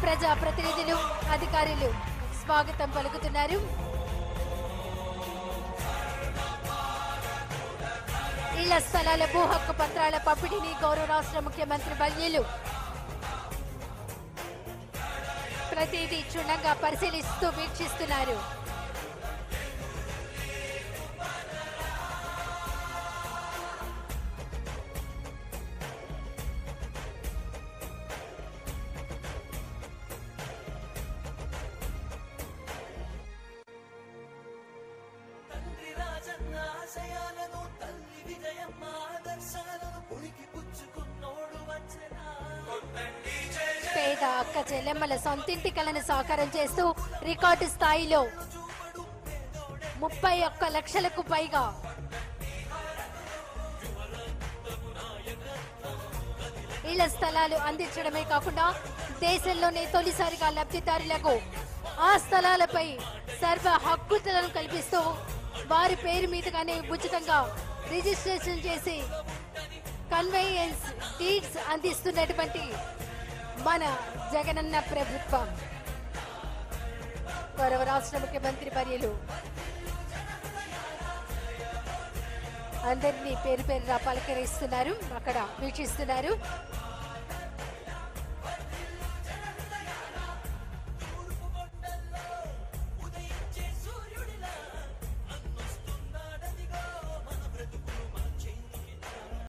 ప్రజా ప్రతినిధులు అధికారులు స్వాగతం పలుకుతున్నారు ఇళ్ల స్థలాల భూ హక్కు పత్రాల పంపిణీని గౌరవ రాష్ట్ర ముఖ్యమంత్రి బల్యలు ప్రతిదీ క్షుణ్ణంగా పరిశీలిస్తూ వీక్షిస్తున్నారు తండ్రి రాజన్న ఆశయాలను తల్లి విజయమ్మ ఆదర్శాలను పుణికి పుచ్చుకున్నోడు వచ్చనా పేద అక్క చెల్లెమ్మల సొంతింటి కలను సాకారం చేస్తూ రికార్డు స్థాయిలో ముప్పై ఒక్క లక్షలకు పైగా ఇళ్ల స్థలాలు అందించడమే కాకుండా దేశంలోనే తొలిసారిగా లబ్ధిదారులకు ఆ స్థలాలపై సర్వ హక్కులను కల్పిస్తూ వారి పేరు మీదుగానే ఉచితంగా రిజిస్ట్రేషన్ చేసి కన్వేయన్స్ డీడ్స్ అందిస్తున్నటువంటి మన జగనన్న ప్రభుత్వం గౌరవ రాష్ట్ర ముఖ్యమంత్రి వర్యులు అందరినీ పేరు పేరుగా పలకరిస్తున్నారు అక్కడ వీక్షిస్తున్నారు